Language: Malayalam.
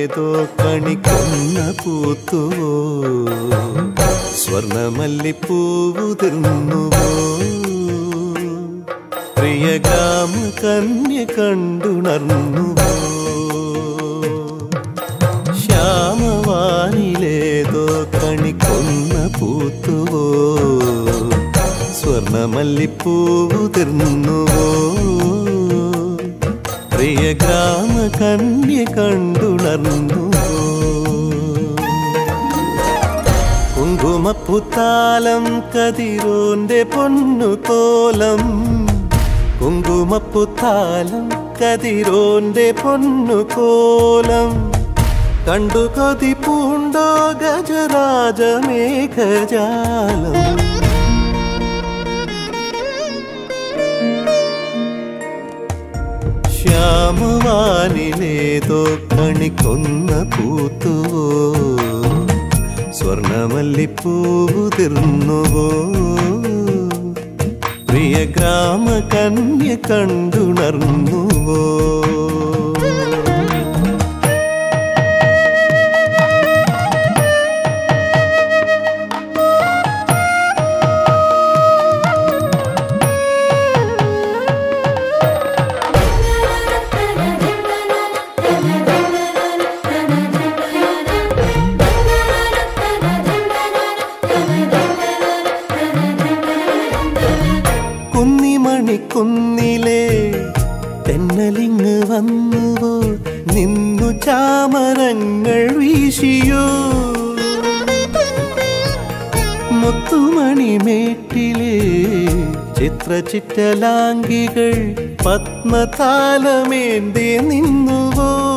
വാനിലേതോ കണിക്കൊന്ന പൂത്തുവോ സ്വർണമല്ലിപ്പൂവുതിർന്നുവോ പ്രിയ ഗ്രാമ കന്യ കണ്ടുണർന്നുവോ ശ്യാമവാനിലേതോ കണിക്കൊന്ന പൂത്തുവോ സ്വർണമല്ലിപ്പൂവുതിർന്നുവോ പ്രിയ ഗ്രാമ കന്യ കണ്ടുണർന്നുവോ കുങ്കുമപ്പുത്താലം കതിരോന്റെ പൊന്നു കോലം കുങ്കുമപ്പുത്താലം കതിരോന്റെ പൊന്നു കോലം കണ്ടു കൊതി പൂണ്ടോ ഗജരാജ മേഘജാലം ശ്യാമവാനിലേതോ കണിക്കൊന്ന പൂത്തുവോ സ്വർണമല്ലിപ്പൂതിർന്നുവോ പ്രിയ ഗ്രാമ കന്യ കണ്ടുണർന്നുവോ കുന്നിമണിക്കുന്നിലെ തെന്നലിങ് വന്നുവോ നിന്നു ചാമരങ്ങൾ വീശിയോ മുത്തുമണിമേട്ടിലെ ചിത്രചിറ്റലാംഗികൾ പത്മതാലമേന്തി നിന്നുവോ